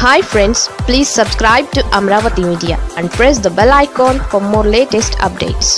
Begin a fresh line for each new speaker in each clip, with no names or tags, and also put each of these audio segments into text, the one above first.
hi friends please subscribe to Amaravati media and press the bell icon for more latest updates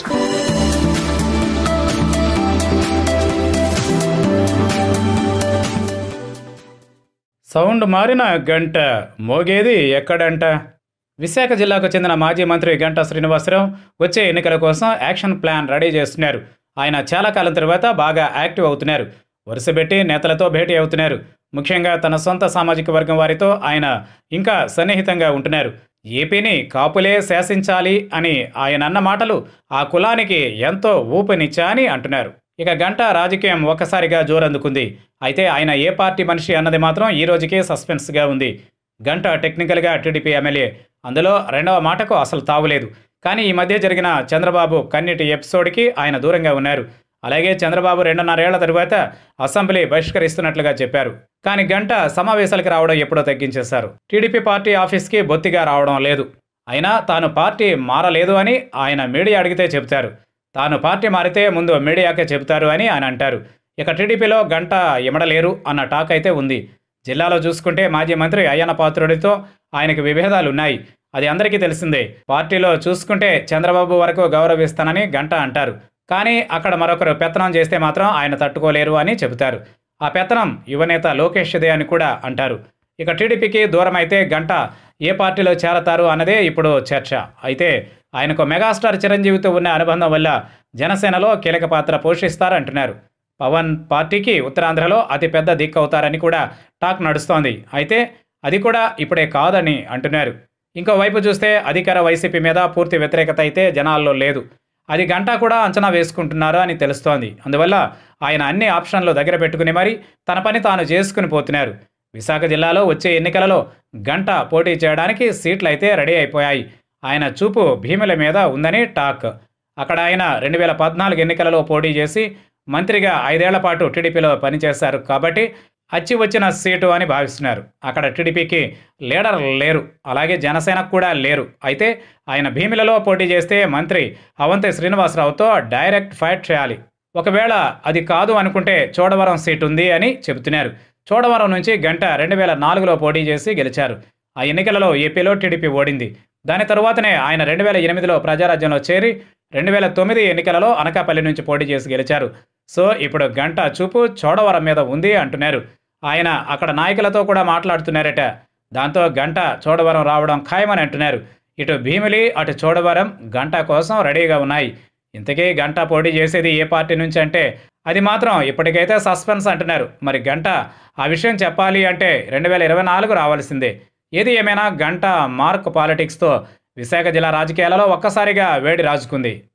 sound మారిన గంట మోగేది ఎక్కడంట విశాఖ జిల్లాకు చెందిన మాజీ మంత్రి గంటా శ్రీనివాసరావు వచ్చే ఎన్నికల కోసం యాక్షన్ ప్లాన్ రెడీ చేస్తున్నారు ఆయన చాలా కాలం తర్వాత బాగా యాక్టివ్ అవుతున్నారు వరుసపెట్టి నేతలతో భేటీ అవుతున్నారు ముఖ్యంగా తన సొంత సామాజిక వర్గం వారితో ఆయన ఇంకా సన్నిహితంగా ఉంటున్నారు ఏపీని కాపులే శాసించాలి అని ఆయన అన్న మాటలు ఆ కులానికి ఎంతో ఊపినిచ్చా అని అంటున్నారు ఇక గంట రాజకీయం ఒక్కసారిగా జోరందుకుంది అయితే ఆయన ఏ పార్టీ మనిషి అన్నది మాత్రం ఈ రోజుకే సస్పెన్స్గా ఉంది గంట టెక్నికల్గా టీడీపీ ఎమ్మెల్యే అందులో రెండవ మాటకు అసలు తావులేదు కానీ ఈ మధ్య జరిగిన చంద్రబాబు కన్నిటి ఎపిసోడ్కి ఆయన దూరంగా ఉన్నారు అలాగే చంద్రబాబు రెండున్నరేళ్ల తరువాత అసెంబ్లీ బహిష్కరిస్తున్నట్లుగా చెప్పారు కానీ గంట సమావేశాలకు రావడం ఎప్పుడో తగ్గించేశారు టీడీపీ పార్టీ ఆఫీస్కి బొత్తిగా రావడం లేదు అయినా తాను పార్టీ మారలేదు అని ఆయన మీడియా అడిగితే చెబుతారు తాను పార్టీ మారితే ముందు మీడియాకే చెబుతారు అని ఆయన అంటారు ఇక టీడీపీలో గంట ఇమడలేరు అన్న టాక్ అయితే ఉంది జిల్లాలో చూసుకుంటే మాజీ మంత్రి అయ్యన్న పాత్రుడితో ఆయనకు విభేదాలు ఉన్నాయి అది అందరికీ తెలిసిందే పార్టీలో చూసుకుంటే చంద్రబాబు వరకు గౌరవిస్తానని గంట అంటారు కానీ అక్కడ మరొకరు పెత్తనం చేస్తే మాత్రం ఆయన తట్టుకోలేరు అని చెబుతారు ఆ పెత్తనం యువనేత లోకేష్దే అని కూడా అంటారు ఇక టీడీపీకి దూరం అయితే గంట ఏ పార్టీలో చేరతారు అన్నదే ఇప్పుడు చర్చ అయితే ఆయనకు మెగాస్టార్ చిరంజీవితో ఉన్న అనుబంధం వల్ల జనసేనలో కీలక పాత్ర పోషిస్తారంటున్నారు పవన్ పార్టీకి ఉత్తరాంధ్రలో అతిపెద్ద దిక్కు అవుతారని కూడా టాక్ నడుస్తోంది అయితే అది కూడా ఇప్పుడే కాదని అంటున్నారు ఇంకో వైపు చూస్తే అధికార వైసీపీ మీద పూర్తి వ్యతిరేకత అయితే జనాల్లో లేదు అది గంటా కూడా అంచనా వేసుకుంటున్నారు అని తెలుస్తోంది అందువల్ల ఆయన అన్ని ఆప్షన్లు దగ్గర పెట్టుకుని మరి తన పని తాను చేసుకుని పోతున్నారు విశాఖ జిల్లాలో వచ్చే ఎన్నికలలో గంట పోటీ చేయడానికి సీట్లు అయితే రెడీ అయిపోయాయి ఆయన చూపు భీముల మీద ఉందని టాక్ అక్కడ ఆయన రెండు వేల పద్నాలుగు ఎన్నికలలో పోటీ చేసి మంత్రిగా ఐదేళ్ల పాటు టీడీపీలో పనిచేశారు కాబట్టి అచ్చి వచ్చిన సీటు అని భావిస్తున్నారు అక్కడ టీడీపీకి లీడర్ లేరు అలాగే జనసేనకు కూడా లేరు అయితే ఆయన భీమిలలో పోటీ చేస్తే మంత్రి అవంతి శ్రీనివాసరావుతో డైరెక్ట్ ఫైట్ చేయాలి ఒకవేళ అది కాదు అనుకుంటే చోడవరం సీటు ఉంది అని చెబుతున్నారు చోడవరం నుంచి గంట రెండు వేల నాలుగులో పోటీ చేసి గెలిచారు ఆ ఎన్నికలలో ఏపీలో టీడీపీ ఓడింది దాని తరువాతనే ఆయన రెండు వేల ఎనిమిదిలో ప్రజారాజ్యంలో చేరి రెండు వేల తొమ్మిది ఎన్నికలలో అనకాపల్లి నుంచి పోటీ చేసి గెలిచారు సో ఇప్పుడు గంట చూపు చోడవరం మీద ఉంది అంటున్నారు ఆయన అక్కడ నాయకులతో కూడా మాట్లాడుతున్నారట దాంతో గంట చోడవరం రావడం ఖాయమని అంటున్నారు ఇటు భీమిలి అటు చోడవరం గంట కోసం రెడీగా ఉన్నాయి ఇంతకీ గంట పోటీ చేసేది ఏ పార్టీ నుంచి అంటే అది మాత్రం ఇప్పటికైతే సస్పెన్స్ అంటున్నారు మరి గంట ఆ విషయం చెప్పాలి అంటే రెండు వేల ఇరవై నాలుగు రావాల్సిందే ఏది ఏమైనా గంట మార్క్ పాలిటిక్స్తో విశాఖ జిల్లా రాజకీయాలలో ఒక్కసారిగా వేడి రాజుకుంది